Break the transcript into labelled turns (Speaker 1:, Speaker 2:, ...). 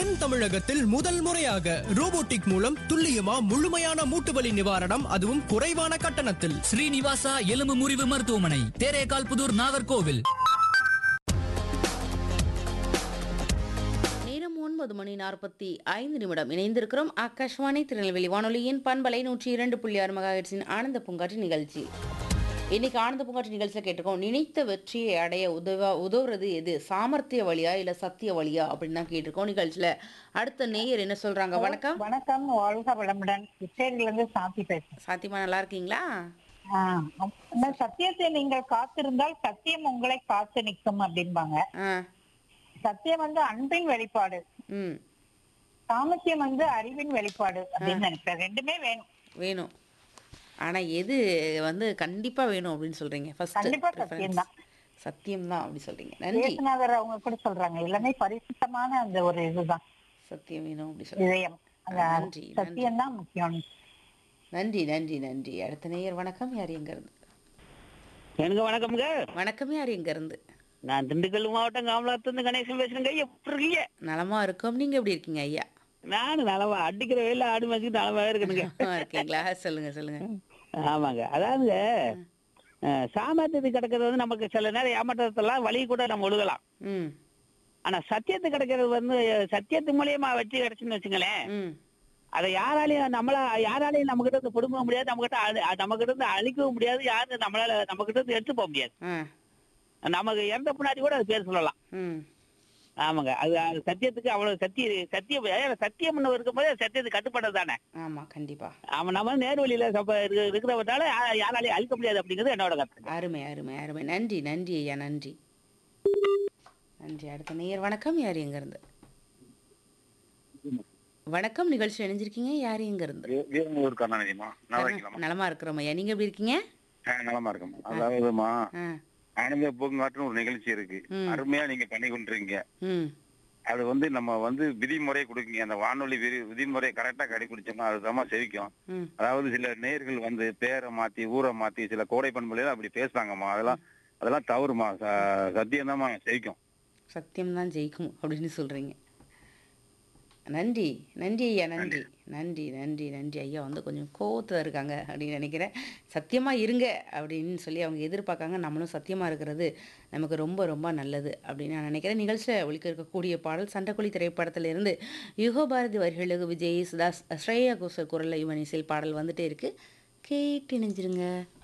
Speaker 1: தென் தமிழகத்தில் முதல் முறையாக ரோபோட்டிக் மூலம் துல்லியமா முழுமையான மூட்டு வலி நிவாரணம் அதுவும் குறைவான கட்டணத்தில்
Speaker 2: ஸ்ரீனிவாசா எலும்பு முறிவு மருத்துவமனை தேரேகால் புதூர் நாகர்கோவில்
Speaker 3: நேரம் ஒன்பது மணி நாற்பத்தி ஐந்து நிமிடம் இணைந்திருக்கிறோம் ஆகாஷ்வாணி திருநெல்வேலி வானொலியின் பண்பலை நூற்றி இரண்டு புள்ளி ஆறு மெகாஹெட்ஸின் ஆனந்த பூங்காற்று நிகழ்ச்சி இன்னைக்கு ஆனந்த பூங்காற்று நிகழ்ச்சியில் கேட்டிருக்கோம் நினைத்த வெற்றியை அடைய உதவ உதவுறது எது சாமர்த்திய வழியா இல்ல சத்திய வழியா அப்படின்னு தான் கேட்டிருக்கோம் நிகழ்ச்சியில அடுத்த நேயர் என்ன சொல்றாங்க வணக்கம்
Speaker 4: வணக்கம் வாழ்க வளமுடன் கிருஷ்ணகிரில இருந்து சாந்தி பேசுறேன்
Speaker 3: சாத்தியமா நல்லா இருக்கீங்களா
Speaker 4: ஆ, இந்த சத்தியத்தை நீங்கள் காத்திருந்தால் சத்தியம் உங்களை காத்து நிற்கும் அப்படிம்பாங்க
Speaker 3: ஆ
Speaker 4: சத்தியம் வந்து அன்பின் வெளிப்பாடு
Speaker 3: ம்
Speaker 4: சாமர்த்தியம் வந்து அறிவின் வெளிப்பாடு அப்படின்னு நினைக்கிறேன் ரெண்டுமே வேணும்
Speaker 3: வேணும் ஆனா எது வந்து கண்டிப்பா வேணும் அப்படின்னு சொல்றீங்க ஃபர்ஸ்ட்
Speaker 4: கண்டிப்பா சத்தியம்தான்.
Speaker 3: சத்தியம் தான் அப்படி சொல்றீங்க நன்றி
Speaker 4: இயேசுநாதர் அவங்க கூட சொல்றாங்க எல்லாமே பரிசுத்தமான அந்த ஒரு இதுதான்
Speaker 3: சத்தியம் வேணும் அப்படி சொல்றீங்க
Speaker 4: இதயம் அந்த
Speaker 3: நன்றி,
Speaker 4: சத்தியம் தான் முக்கியம்
Speaker 3: நன்றி நன்றி நன்றி அடுத்த நேயர் வணக்கம் யார் எங்க இருந்து
Speaker 5: எனக்கு வணக்கம்ங்க
Speaker 3: வணக்கம் யார் எங்க இருந்து
Speaker 5: நான் திண்டுக்கல் மாவட்டம் காமலாத்திலிருந்து கணேசன் பேசுறேங்க எப்படி இருக்கீங்க
Speaker 3: நலமா இருக்கோம் நீங்க எப்படி இருக்கீங்க ஐயா
Speaker 5: நானும் நலமா அடிக்கிற வெயில ஆடு மேய்ச்சி நலமாவே இருக்கணுங்க
Speaker 3: நலமா இருக்கீங்களா சொல்லுங்க சொல்லுங்க
Speaker 5: ஆமாங்க அதாவதுங்க அஹ், சாமர்த்தியத்துக்கு கிடக்கிறது வந்து நமக்கு சில நேரம் ஏமாற்றத்தெல்லாம் வழி கூட நம்ம ஒழுகலாம்
Speaker 3: ம்
Speaker 5: ஆனா சத்தியத்துக்கு கிடைக்கிறது வந்து சத்தியத்து மூலியமா வெற்றி கிடைச்சுன்னு வச்சுங்களேன்
Speaker 3: ம்
Speaker 5: அதை யாராலையும் நம்மள யாராலையும் நம்ம கிட்ட இருந்து புடுங்க முடியாது நம்ம கிட்ட நம்ம கிட்ட இருந்து அழிக்கவும் முடியாது யாரும் நம்மளால நம்ம கிட்ட இருந்து எடுத்து போக முடியாது
Speaker 3: ஆ
Speaker 5: நமக்கு இறந்த பின்னாடி கூட அது பேர் சொல்லலாம்
Speaker 3: ம்
Speaker 5: ஆமாங்க அது அது சத்தியத்துக்கு அவ்வளவு சத்திய சத்தியம் ஏன்னா சத்தியம்னு இருக்கும்போது சத்தியத்துக்கு கட்டுப்பட்டது தானே
Speaker 3: ஆமா கண்டிப்பா
Speaker 5: அவன் நம்ம நேர்வழியில சப்ப இருக்கு- இருக்கிறவட்டால யா- யாராலையும் அழிக்க முடியாது அப்படிங்கிறது என்னோட கருத்து
Speaker 3: அருமை அருமை அருமை நன்றி நன்றி ஐயா நன்றி நன்றி அடுத்த நேயர் வணக்கம் யார் எங்க இருந்து வணக்கம் நிகழ்ச்சி இணைஞ்சிருக்கீங்க யார் எங்க இருந்து
Speaker 6: வீரமூர் கருணாநிதிமா நல்லா இருக்கலாமா
Speaker 3: நலமா இருக்கிறோம் ஐயா நீங்க எப்படி இருக்கீங்க
Speaker 6: நலமா இருக்கும் அதாவதுமா
Speaker 3: ஆ
Speaker 6: ஆனந்த பூங்காற்றுன்னு ஒரு நிகழ்ச்சி இருக்கு
Speaker 3: ம்.
Speaker 6: அருமையா நீங்க பண்ணி கொண்டிருக்கீங்க
Speaker 3: ம்
Speaker 6: அது வந்து நம்ம வந்து விதிமுறை கொடுக்கீங்க அந்த வானொலி விதி விதிமுறை கரெக்டா கடைபிடிச்சோம்னா அதுதாம்மா செவிக்கும்
Speaker 3: ம்
Speaker 6: அதாவது சில நேர்கள் வந்து பேரை மாத்தி ஊரை மாத்தி சில கோடை பண்புல அப்படி பேசுறாங்கம்மா அதெல்லாம் அதெல்லாம் தவறுமா ச- சத்தியம்தாம்மா செவிக்கும்
Speaker 3: சத்தியம்தான் ஜெயிக்கும் அப்படின்னு சொல்றீங்க நன்றி நன்றி ஐயா நன்றி நன்றி நன்றி நன்றி ஐயா வந்து கொஞ்சம் கோவத்தில் இருக்காங்க அப்படின்னு நினைக்கிறேன் சத்தியமாக இருங்க அப்படின்னு சொல்லி அவங்க எதிர்பார்க்காங்க நம்மளும் சத்தியமாக இருக்கிறது நமக்கு ரொம்ப ரொம்ப நல்லது அப்படின்னு நான் நினைக்கிறேன் நிகழ்ச்சியில் ஒழிக்க இருக்கக்கூடிய பாடல் சண்டைக்குழி திரைப்படத்திலிருந்து யுகபாரதி வரிகளுக்கு விஜய் சுதாஸ் ஸ்ரேயா கோஷல் குரலில் யுவனிசையில் பாடல் வந்துட்டே இருக்கு கேட்டு இணைஞ்சிருங்க